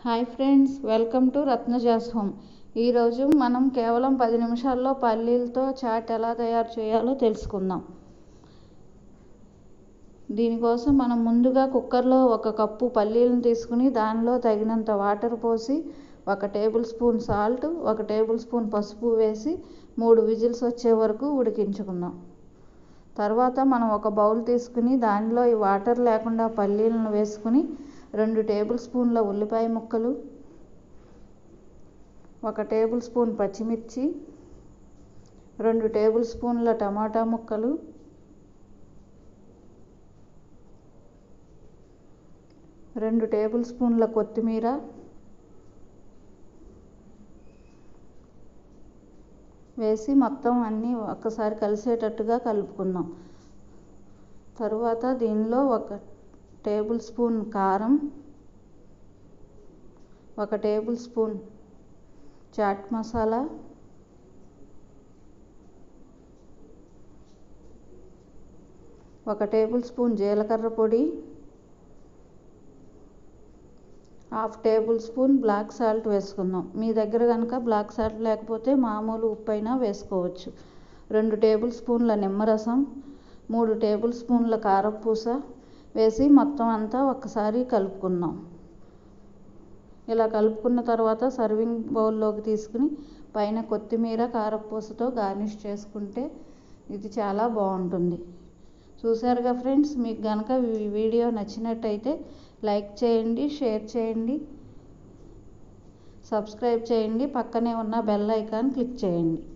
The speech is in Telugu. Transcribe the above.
hi friends welcome to Ratnaja's home ఈరోజు మనం కేవలం పది నిమిషాల్లో పల్లీలతో చాట్ ఎలా తయారు చేయాలో తెలుసుకుందాం దీనికోసం మనం ముందుగా కుక్కర్లో ఒక కప్పు పల్లీలను తీసుకుని దానిలో తగినంత వాటర్ పోసి ఒక టేబుల్ స్పూన్ సాల్ట్ ఒక టేబుల్ స్పూన్ పసుపు వేసి మూడు విజిల్స్ వచ్చే వరకు ఉడికించుకుందాం తర్వాత మనం ఒక బౌల్ తీసుకుని దానిలో ఈ వాటర్ లేకుండా పల్లీలను వేసుకుని రెండు టేబుల్ స్పూన్ల ఉల్లిపాయ ముక్కలు ఒక టేబుల్ స్పూన్ పచ్చిమిర్చి రెండు టేబుల్ స్పూన్ల టమాటా ముక్కలు రెండు టేబుల్ స్పూన్ల కొత్తిమీర వేసి మొత్తం అన్నీ ఒక్కసారి కలిసేటట్టుగా కలుపుకుందాం తరువాత దీనిలో ఒక టేబుల్ స్పూన్ కారం ఒక టేబుల్ స్పూన్ చాట్ మసాలా ఒక టేబుల్ స్పూన్ జీలకర్ర పొడి half tablespoon black salt వేసుకుందాం మీ దగ్గర కనుక బ్లాక్ సాల్ట్ లేకపోతే మామూలు ఉప్పు అయినా వేసుకోవచ్చు రెండు టేబుల్ స్పూన్ల నిమ్మరసం మూడు టేబుల్ స్పూన్ల కారపూస వేసి మొత్తం అంతా ఒక్కసారి కలుపుకుందాం ఇలా కలుపుకున్న తర్వాత సర్వింగ్ బౌల్లోకి తీసుకుని పైన కొత్తిమీర కారపూసతో గార్నిష్ చేసుకుంటే ఇది చాలా బాగుంటుంది చూసారుగా ఫ్రెండ్స్ మీకు కనుక ఈ వీడియో నచ్చినట్టయితే లైక్ చేయండి షేర్ చేయండి సబ్స్క్రైబ్ చేయండి పక్కనే ఉన్న బెల్ ఐకాన్ క్లిక్ చేయండి